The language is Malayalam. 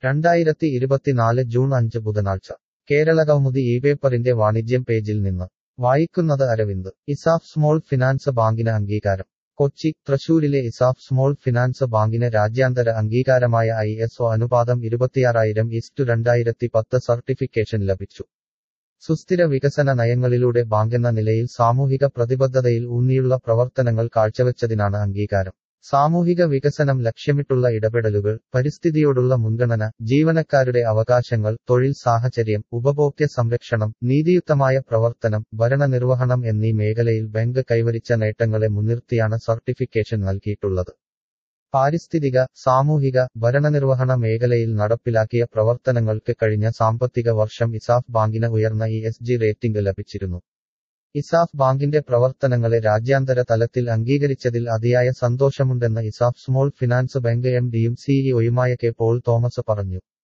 രണ്ടായിരത്തി ഇരുപത്തിനാല് ജൂൺ അഞ്ച് ബുധനാഴ്ച കേരളകൗമുദി ഈ പേപ്പറിന്റെ വാണിജ്യം പേജിൽ നിന്ന് വായിക്കുന്നത് അരവിന്ദ് ഇസാഫ് സ്മോൾ ഫിനാൻസ് ബാങ്കിന് അംഗീകാരം കൊച്ചി തൃശൂരിലെ ഇസാഫ് സ്മോൾ ഫിനാൻസ് ബാങ്കിന് രാജ്യാന്തര അംഗീകാരമായ ഐ എസ് ഒ അനുപാതം ഇരുപത്തിയാറായിരം ഇസ്റ്റു രണ്ടായിരത്തി പത്ത് സർട്ടിഫിക്കേഷൻ ലഭിച്ചു സുസ്ഥിര വികസന നയങ്ങളിലൂടെ ബാങ്കെന്ന നിലയിൽ സാമൂഹിക പ്രതിബദ്ധതയിൽ ഊന്നിയുള്ള പ്രവർത്തനങ്ങൾ കാഴ്ചവെച്ചതിനാണ് അംഗീകാരം സാമൂഹിക വികസനം ലക്ഷ്യമിട്ടുള്ള ഇടപെടലുകൾ പരിസ്ഥിതിയോടുള്ള മുൻഗണന ജീവനക്കാരുടെ അവകാശങ്ങൾ തൊഴിൽ സാഹചര്യം ഉപഭോക്തൃ സംരക്ഷണം നീതിയുക്തമായ പ്രവർത്തനം ഭരണനിർവഹണം എന്നീ മേഖലയിൽ ബാങ്ക് കൈവരിച്ച നേട്ടങ്ങളെ മുൻനിർത്തിയാണ് സർട്ടിഫിക്കേഷൻ നൽകിയിട്ടുള്ളത് പാരിസ്ഥിതിക സാമൂഹിക ഭരണനിർവഹണ മേഖലയിൽ നടപ്പിലാക്കിയ പ്രവർത്തനങ്ങൾക്ക് കഴിഞ്ഞ സാമ്പത്തിക വർഷം ഇസാഫ് ബാങ്കിന് ഉയർന്ന ഇ എസ് ജി റേറ്റിംഗ് ലഭിച്ചിരുന്നു ഇസാഫ് ബാങ്കിന്റെ പ്രവർത്തനങ്ങളെ രാജ്യാന്തര തലത്തിൽ അംഗീകരിച്ചതിൽ അതിയായ സന്തോഷമുണ്ടെന്ന് ESAF small finance bank M ഡിയും സിഇഒയുമായ കെ പോൾ തോമസ് പറഞ്ഞു